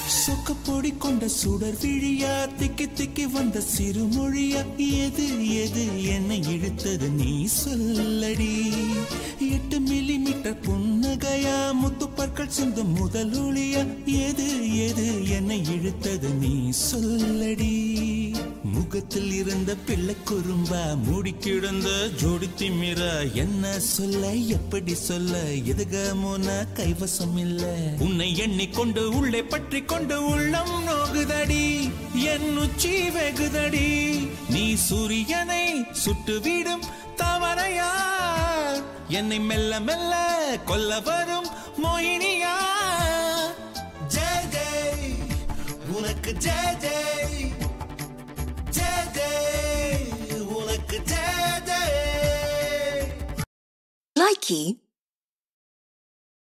சொக்கப்பொடி கொண்ட சுடர் விழியா திக்கி திக்கி வந்த சிறுமொழியா எது எது என்னை இழுத்தது நீ சொல்லடி எட்டு மில்லி மீட்டர் புன்னகையா முத்துப்பற்கள் சிந்தும் முதல் ஒளியா எது எது என்னை இழுத்தது நீ சொல்லடி முகத்தில் இருந்த பிள்ளை குறும்பா மூடி கிடந்த ஜோடி திமிரா என்ன சொல்ல எப்படி சொல்ல எதுகமோன கைவசம் இல்ல உன்னை எண்ணிக்கொண்டு உள்ளே பற்றி கொண்டு உள்ளம் நோகுதடி என் உச்சி வெகுதடி நீ சூரியனை சுட்டுவிடும் தவறையா என்னை மெல்ல மெல்ல கொல்ல வரும் மோகினியா ஜெய் ஜெய் உனக்கு ஜெய் ஜெய் ஜெய் ஜெய் உனக்கு ஜெய் ஜெய் Likey